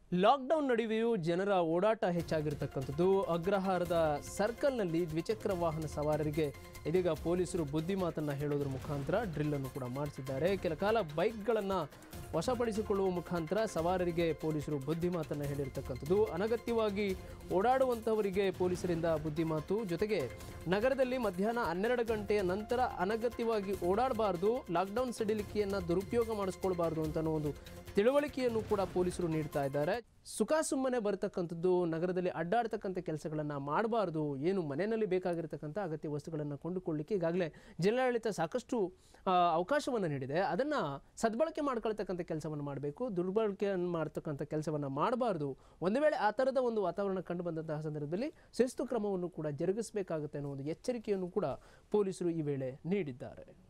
lockdown ನಡುವೆಯೂ ಜನರ ಓಡಾಟ ಹೆಚ್ಚಾಗಿರ್ತಕ್ಕಂಥದ್ದು ಅಗ್ರಹಾರದ ಸರ್ಕಲ್ನಲ್ಲಿ ದ್ವಿಚಕ್ರ ವಾಹನ ಸವಾರರಿಗೆ ಇದೀಗ ಪೊಲೀಸರು ಬುದ್ಧಿಮಾತನ್ನ ಹೇಳೋದ್ರ ಮುಖಾಂತರ ಡ್ರಿಲ್ ಅನ್ನು ಕೂಡ ಮಾಡಿಸಿದ್ದಾರೆ ಕೆಲ ಕಾಲ ಬೈಕ್ಗಳನ್ನು ವಶಪಡಿಸಿಕೊಳ್ಳುವ ಮುಖಾಂತರ ಸವಾರರಿಗೆ ಪೊಲೀಸರು ಬುದ್ಧಿಮಾತನ್ನ ಹೇಳಿರ್ತಕ್ಕಂಥದ್ದು ಅನಗತ್ಯವಾಗಿ ಓಡಾಡುವಂಥವರಿಗೆ ಪೊಲೀಸರಿಂದ ಬುದ್ಧಿಮಾತು ಜೊತೆಗೆ ನಗರದಲ್ಲಿ ಮಧ್ಯಾಹ್ನ ಹನ್ನೆರಡು ಗಂಟೆಯ ನಂತರ ಅನಗತ್ಯವಾಗಿ ಓಡಾಡಬಾರ್ದು ಲಾಕ್ಡೌನ್ ಸಡಿಲಿಕೆಯನ್ನು ದುರುಪಯೋಗ ಮಾಡಿಸ್ಕೊಳ್ಬಾರ್ದು ಅಂತ ಅನ್ನೋ ಒಂದು ತಿಳುವಳಿಕೆಯನ್ನು ಕೂಡ ಪೊಲೀಸರು ನೀಡ್ತಾ ಇದ್ದಾರೆ ಸುಖ ಸುಮ್ಮನೆ ಬರತಕ್ಕಂಥದ್ದು ನಗರದಲ್ಲಿ ಅಡ್ಡಾಡ್ತಕ್ಕಂಥ ಕೆಲಸಗಳನ್ನು ಮಾಡಬಾರ್ದು ಏನು ಮನೆಯಲ್ಲಿ ಬೇಕಾಗಿರ್ತಕ್ಕಂಥ ಅಗತ್ಯ ವಸ್ತುಗಳನ್ನು ಕೊಂಡುಕೊಳ್ಳಿಕ್ಕೆ ಈಗಾಗಲೇ ಜಿಲ್ಲಾಡಳಿತ ಸಾಕಷ್ಟು ಆ, ಅವಕಾಶವನ್ನು ನೀಡಿದೆ ಅದನ್ನು ಸದ್ಬಳಕೆ ಮಾಡ್ಕೊಳ್ತಕ್ಕಂಥ ಕೆಲಸವನ್ನು ಮಾಡಬೇಕು ದುರ್ಬಳಕೆಯನ್ನು ಮಾಡ್ತಕ್ಕಂಥ ಕೆಲಸವನ್ನು ಮಾಡಬಾರ್ದು ಒಂದು ವೇಳೆ ಆ ಥರದ ಒಂದು ವಾತಾವರಣ ಕಂಡು ಬಂದಂತಹ ಸಂದರ್ಭದಲ್ಲಿ ಶಿಸ್ತು ಕ್ರಮವನ್ನು ಕೂಡ ಜರುಗಿಸಬೇಕಾಗುತ್ತೆ ಅನ್ನೋ ಒಂದು ಎಚ್ಚರಿಕೆಯನ್ನು ಕೂಡ ಪೊಲೀಸರು ಈ ವೇಳೆ ನೀಡಿದ್ದಾರೆ